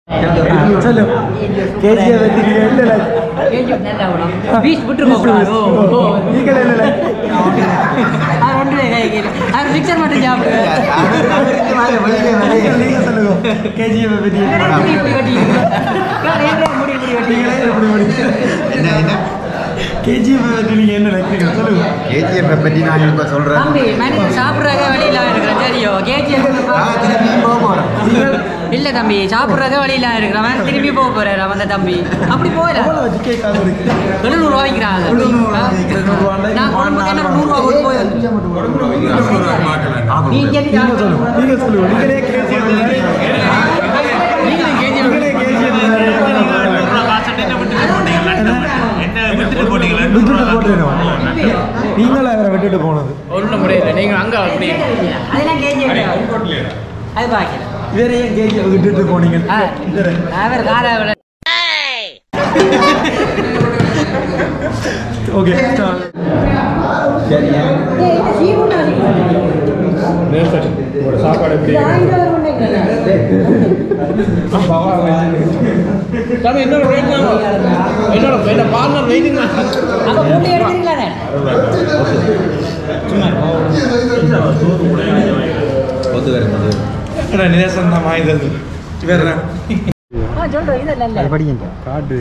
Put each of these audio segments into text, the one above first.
சொல்லு கேஜியை பற்றி நீங்கள் இல்லை இல்லை கேஜிஎஃப் நல்லா படம் பீச் விட்டுருக்கோம் கூடாது. ஓ, ஓ. நீங்கள் இல்லை இல்லை அவர் ஒன்றுமே கையில் அவர் மிக்சர் மட்டும் சாப்பிடுவேன் நீங்கள் சொல்லுங்க கேஜியை பற்றி முடி இப்படி வெட்டிக்கிறீங்க. முடி இப்படி வெட்டிக்கிறீங்க. என்ன என்ன கேஜியை பற்றி நீங்கள் என்ன நினைக்கிறீங்க சொல்லுங்க கேஜிஎஃப் பற்றி நான் இப்போ சொல்கிறேன் தம்பி மனுஷன் சாப்பிட்றத வழியில இருக்கிறேன் சரியோ கேஜிஎஃப் திரும்பி போக போகிறேன் இல்ல தம்பி சாப்பிட்றத வழியில இருக்கிறவன் திரும்பி போக போறாரு அந்த தம்பி அப்படி போகல எவ்வளோ வச்சு கேக் ஆகும் இருக்கு எழுநூறு ரூபா விற்கிறாங்க எழுநூறுவா விக்கிறது, நூறுரூவாண்டா நான் குடும்பத்தை என்ன நூறுரூவா போட்டு போய் நீ கேட்டு நீங்கள் சொல்லுங்க நீங்கள் சொல்லுங்க நீங்களே கேஜியை நீங்களும் கேஜிஎஃப் நீங்களே கேஜியை விட்டுட்டு போட்டுருக்கோம் நீங்களும் அவரை விட்டுட்டு போனது ஒன்றும் முடியல நீங்கள் அங்கே அப்படி அதெல்லாம் கேஜிஎஃப் அது பாக்கல வேற ஏன் கேஜியை விட்டுட்டு போனீங்க அவர் கார ஓகே சாப்பாடு எப்படி சாமி இன்னொரு வெயிட் என்னோட என்ன பார்ட்னர் வெயிட்டிங் அப்ப முடி எடுக்கிறீங்களா கொத்து வருது நிதேசன் தான் வாய்ந்தது வேற சொல்றேன் இதெல்லாம் இல்ல படிங்க காட்டு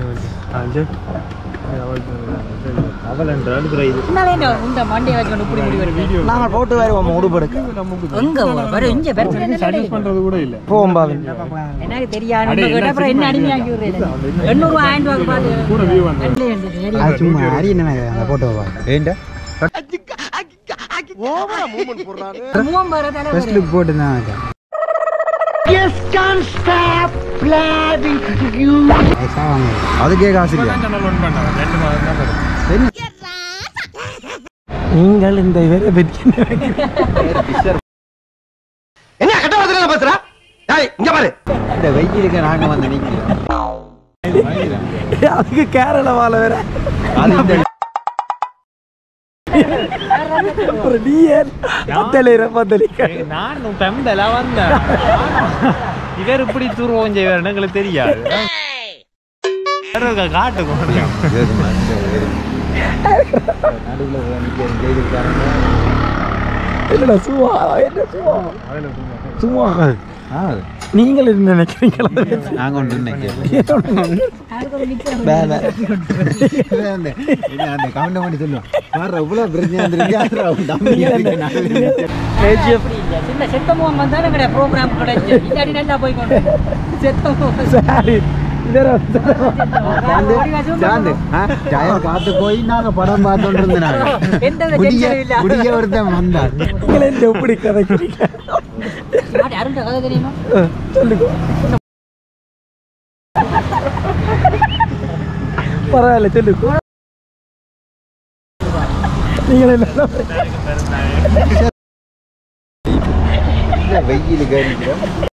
என்னால என்ன இந்த மண்டையை வச்சுக்கொண்டு இப்படி முடி வருது நாங்கள் போட்டு வருவோம் உடுபடுக்க எங்க வர இங்க பிரச்சனை பண்றது கூட இல்ல போவோம் பாவன் எனக்கு தெரியாது உங்க கிட்ட அப்புறம் என்ன அடிமையாக்கி விடுறேன் எண்ணூறு ரூபாய் ஆயிரம் ரூபாய்க்கு பார்த்து கூட வியூ வந்து நல்ல இருந்துச்சு, சரி. சும்மா அரி என்ன போட்டு வருவாங்க ஏண்டா மூவம் வர தலை வரும். போட்டு தான் அதுக்கே காசு இல்லையா சேனல் ஒன் பண்ணாங்க ரெண்டு மாதம் தான் வரும் நீங்கள் இந்த வேலை பற்றி என்ன கட்ட வரதுல பேசுறா டேய் இங்க பாரு இந்த வெயிலுக்கு நாங்க வந்து நிக்கிறோம் அதுக்கு கேரளாவால வேற ஒரு டிஎன் பத்தலையிற பத்தலிக்க நான் பெம்பல வந்தேன் இவர் இப்படி தூர்வம் செய்வார் எங்களுக்கு தெரியாது காட்டு கொஞ்சம் இல்லடா சும்மா என்ன சும்மா சும்மா நீங்கள் என்ன நினைக்கிறீங்களா நாங்க ஒன்று நினைக்கிறோம் வேலை அந்த கவுண்ட் பண்ணி சொல்லுவோம் பாரு இவ்வளவு பிரச்சனை வந்துருக்கு கேஜிஎஃப் அப்படி இல்ல. சின்ன செத்த முகம் வந்தாலும் எங்கட ப்ரோக்ராம் கிடைச்சு இல்லாட்டி நல்லா போய் கொண்டு செத்த முகம் சாரி இதர சாந்து டயர் காத்து போய் நாங்க படம் பார்த்தோன்னு இருந்தாங்க எந்த வித குடிய tension இல்ல. குடிய ஒருத்தன் வந்தான் நீங்கள் என்ன எப்படி கதைக்கிறீங்க யாரு அருண்ட கதை தெரியுமா அஹ், சொல்லுங்க பரவாயில்ல சொல்லுங்க நீங்கள் என்ன வெயிலுக்கு அடிக்கிறோம்